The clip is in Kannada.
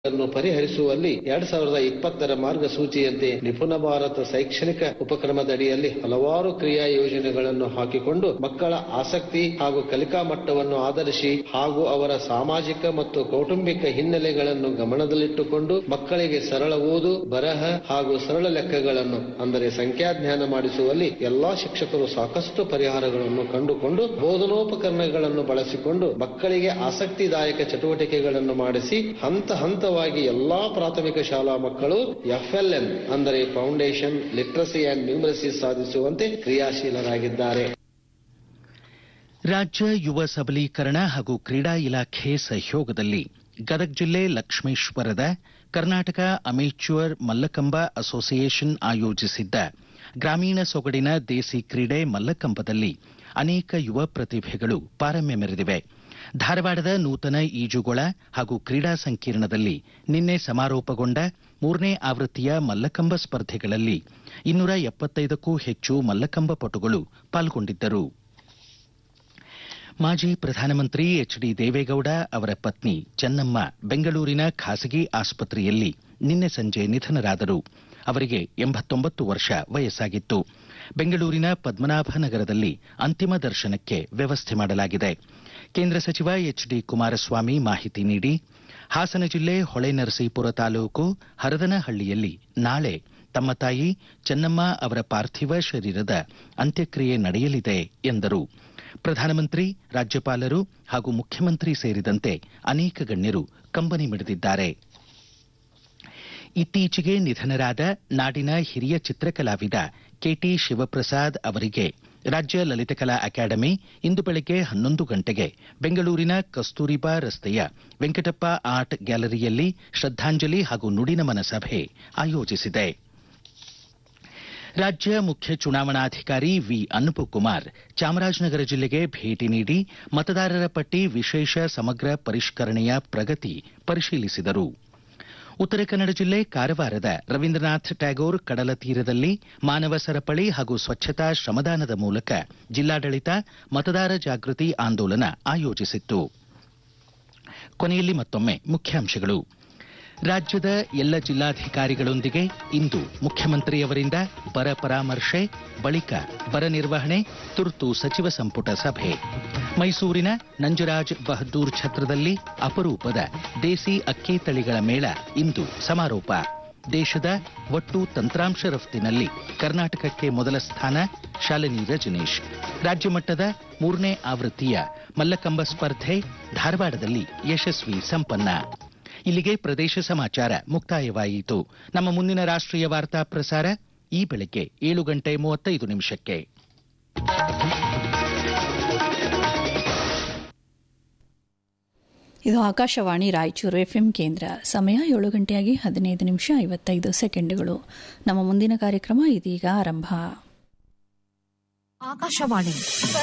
ಅನ್ನು ಪರಿಹರಿಸುವಲ್ಲಿ ಎರಡ್ ಸಾವಿರದ ಇಪ್ಪತ್ತರ ಮಾರ್ಗಸೂಚಿಯಂತೆ ನಿಪುಣ ಭಾರತ ಶೈಕ್ಷಣಿಕ ಉಪಕ್ರಮದಡಿಯಲ್ಲಿ ಹಲವಾರು ಕ್ರಿಯಾ ಯೋಜನೆಗಳನ್ನು ಹಾಕಿಕೊಂಡು ಮಕ್ಕಳ ಆಸಕ್ತಿ ಹಾಗೂ ಕಲಿಕಾ ಮಟ್ಟವನ್ನು ಆಧರಿಸಿ ಹಾಗೂ ಅವರ ಸಾಮಾಜಿಕ ಮತ್ತು ಕೌಟುಂಬಿಕ ಹಿನ್ನೆಲೆಗಳನ್ನು ಗಮನದಲ್ಲಿಟ್ಟುಕೊಂಡು ಮಕ್ಕಳಿಗೆ ಸರಳ ಓದು ಬರಹ ಹಾಗೂ ಸರಳ ಲೆಕ್ಕಗಳನ್ನು ಅಂದರೆ ಸಂಖ್ಯಾಜ್ಞಾನ ಮಾಡಿಸುವಲ್ಲಿ ಎಲ್ಲಾ ಶಿಕ್ಷಕರು ಸಾಕಷ್ಟು ಪರಿಹಾರಗಳನ್ನು ಕಂಡುಕೊಂಡು ಬೋಧನೋಪಕರಣಗಳನ್ನು ಬಳಸಿಕೊಂಡು ಮಕ್ಕಳಿಗೆ ಆಸಕ್ತಿದಾಯಕ ಚಟುವಟಿಕೆಗಳನ್ನು ಮಾಡಿಸಿ ಹಂತ ಹಂತವಾಗಿ ಎಲ್ಲಾ ಪ್ರಾಥಮಿಕ ಶಾಲಾ ಮಕ್ಕಳು ಎಫ್ಎಲ್ಎನ್ ಅಂದರೆ ಫೌಂಡೇಶನ್ ಲಿಟ್ರಸಿ ಅಂಡ್ ನ್ಯೂಮರಸಿ ಸಾಧಿಸುವಂತೆ ಕ್ರಿಯಾಶೀಲರಾಗಿದ್ದಾರೆ ರಾಜ್ಯ ಯುವ ಸಬಲೀಕರಣ ಹಾಗೂ ಕ್ರೀಡಾ ಇಲಾಖೆ ಸಹಯೋಗದಲ್ಲಿ ಗದಗ ಜಿಲ್ಲೆ ಲಕ್ಷ್ಮೇಶ್ವರದ ಕರ್ನಾಟಕ ಅಮೇಚ್ಯೂರ್ ಮಲ್ಲಕಂಬ ಅಸೋಸಿಯೇಷನ್ ಆಯೋಜಿಸಿದ್ದ ಗ್ರಾಮೀಣ ಸೊಗಡಿನ ದೇಸಿ ಕ್ರೀಡೆ ಮಲ್ಲಕಂಬದಲ್ಲಿ ಅನೇಕ ಯುವ ಪ್ರತಿಭೆಗಳು ಪಾರಮ್ಯ ಮೆರೆದಿವೆ ಧಾರವಾಡದ ನೂತನ ಈಜುಗೊಳ ಹಾಗೂ ಕ್ರೀಡಾ ಸಂಕೀರ್ಣದಲ್ಲಿ ನಿನ್ನೆ ಸಮಾರೋಪಗೊಂಡ ಮೂರನೇ ಆವೃತ್ತಿಯ ಮಲ್ಲಕಂಬ ಸ್ಪರ್ಧೆಗಳಲ್ಲಿ ಇನ್ನೂರ ಎಪ್ಪತ್ತೈದಕ್ಕೂ ಹೆಚ್ಚು ಮಲ್ಲಕಂಬ ಪಟುಗಳು ಪಾಲ್ಗೊಂಡಿದ್ದರು ಮಾಜಿ ಪ್ರಧಾನಮಂತ್ರಿ ಎಚ್ ಡಿ ದೇವೇಗೌಡ ಅವರ ಪತ್ನಿ ಚೆನ್ನಮ್ಮ ಬೆಂಗಳೂರಿನ ಖಾಸಗಿ ಆಸ್ಪತ್ರೆಯಲ್ಲಿ ನಿನ್ನೆ ಸಂಜೆ ನಿಧನರಾದರು ಅವರಿಗೆ ಎಂಬತ್ತೊಂಬತ್ತು ವರ್ಷ ವಯಸ್ಸಾಗಿತ್ತು ಬೆಂಗಳೂರಿನ ಪದ್ಮನಾಭ ನಗರದಲ್ಲಿ ಅಂತಿಮ ದರ್ಶನಕ್ಕೆ ವ್ಯವಸ್ಥೆ ಮಾಡಲಾಗಿದೆ ಕೇಂದ್ರ ಸಚಿವ ಎಚ್ ಡಿ ಕುಮಾರಸ್ವಾಮಿ ಮಾಹಿತಿ ನೀಡಿ ಹಾಸನ ಜಿಲ್ಲೆ ಹೊಳೆನರಸೀಪುರ ತಾಲೂಕು ಹರದನಹಳ್ಳಿಯಲ್ಲಿ ನಾಳೆ ತಮ್ಮ ತಾಯಿ ಚೆನ್ನಮ್ಮ ಅವರ ಪಾರ್ಥಿವ ಶರೀರದ ಅಂತ್ಯಕ್ರಿಯೆ ನಡೆಯಲಿದೆ ಎಂದರು ಪ್ರಧಾನಮಂತ್ರಿ ರಾಜ್ಯಪಾಲರು ಹಾಗೂ ಮುಖ್ಯಮಂತ್ರಿ ಸೇರಿದಂತೆ ಅನೇಕ ಗಣ್ಯರು ಕಂಬನಿ ಮಿಡಿದಿದ್ದಾರೆ ಇತ್ತೀಚೆಗೆ ನಿಧನರಾದ ನಾಡಿನ ಹಿರಿಯ ಚಿತ್ರಕಲಾವಿದ ಕೆಟಿ ಶಿವಪ್ರಸಾದ್ ಅವರಿಗೆ ರಾಜ್ಯ ಲಲಿತಕಲಾ ಅಕಾಡೆಮಿ ಇಂದು ಬೆಳಗ್ಗೆ ಹನ್ನೊಂದು ಗಂಟೆಗೆ ಬೆಂಗಳೂರಿನ ಕಸ್ತೂರಿಬಾ ರಸ್ತೆಯ ವೆಂಕಟಪ್ಪ ಆರ್ಟ್ ಗ್ಯಾಲರಿಯಲ್ಲಿ ಶ್ರದ್ದಾಂಜಲಿ ಹಾಗೂ ನುಡಿನಮನ ಸಭೆ ಆಯೋಜಿಸಿದೆ ರಾಜ್ಯ ಮುಖ್ಯ ಚುನಾವಣಾಧಿಕಾರಿ ವಿ ಅನುಪಕುಮಾರ್ ಚಾಮರಾಜನಗರ ಜಿಲ್ಲೆಗೆ ಭೇಟಿ ನೀಡಿ ಮತದಾರರ ಪಟ್ಟಿ ವಿಶೇಷ ಸಮಗ್ರ ಪರಿಷ್ಕರಣೆಯ ಪ್ರಗತಿ ಪರಿಶೀಲಿಸಿದರು ಉತ್ತರ ಕನ್ನಡ ಜಿಲ್ಲೆ ಕಾರವಾರದ ರವೀಂದ್ರನಾಥ್ ಟ್ಯಾಗೋರ್ ಕಡಲ ತೀರದಲ್ಲಿ ಮಾನವ ಸರಪಳಿ ಹಾಗೂ ಸ್ವಚ್ಛತಾ ಶ್ರಮದಾನದ ಮೂಲಕ ಜಿಲ್ಲಾಡಳಿತ ಮತದಾರ ಜಾಗೃತಿ ಆಂದೋಲನ ಆಯೋಜಿಸಿತ್ತು ಕೊನೆಯಲ್ಲಿ ಮತ್ತೊಮ್ಮೆ ಮುಖ್ಯಾಂಶಗಳು ರಾಜ್ಯದ ಎಲ್ಲ ಜಿಲ್ಲಾಧಿಕಾರಿಗಳೊಂದಿಗೆ ಇಂದು ಮುಖ್ಯಮಂತ್ರಿಯವರಿಂದ ಬರ ಪರಾಮರ್ಶೆ ಬಳಿಕ ಬರ ನಿರ್ವಹಣೆ ತುರ್ತು ಸಚಿವ ಸಂಪುಟ ಸಭೆ ಮೈಸೂರಿನ ನಂಜರಾಜ್ ಬಹದ್ದೂರ್ ಛತ್ರದಲ್ಲಿ ಅಪರೂಪದ ದೇಸಿ ಅಕ್ಕಿ ತಳಿಗಳ ಮೇಳ ಇಂದು ಸಮಾರೋಪ ದೇಶದ ಒಟ್ಟು ತಂತ್ರಾಂಶ ರಫ್ತಿನಲ್ಲಿ ಕರ್ನಾಟಕಕ್ಕೆ ಮೊದಲ ಸ್ಥಾನ ಶಾಲಿನಿ ರಜನೀಶ್ ರಾಜ್ಯ ಮಟ್ಟದ ಮೂರನೇ ಆವೃತ್ತಿಯ ಮಲ್ಲಕಂಬ ಸ್ಪರ್ಧೆ ಧಾರವಾಡದಲ್ಲಿ ಯಶಸ್ವಿ ಸಂಪನ್ನ ಇಲ್ಲಿಗೆ ಪ್ರದೇಶ ಸಮಾಚಾರ ಮುಕ್ತಾಯವಾಯಿತು ನಮ್ಮ ಮುಂದಿನ ರಾಷ್ಟ್ರೀಯ ವಾರ್ತಾ ಪ್ರಸಾರ ಈ ಬೆಳಗ್ಗೆ ಏಳು ಗಂಟೆ ಮೂವತ್ತೈದು ನಿಮಿಷಕ್ಕೆ ಇದು ಆಕಾಶವಾಣಿ ರಾಯಚೂರು ಎಫ್ಎಂ ಕೇಂದ್ರ ಸಮಯ ಏಳು ಗಂಟೆಯಾಗಿ ಹದಿನೈದು ನಿಮಿಷ ಐವತ್ತೈದು ಸೆಕೆಂಡುಗಳು ನಮ್ಮ ಮುಂದಿನ ಕಾರ್ಯಕ್ರಮ ಇದೀಗ ಆರಂಭ ಆಕಾಶವಾಣಿ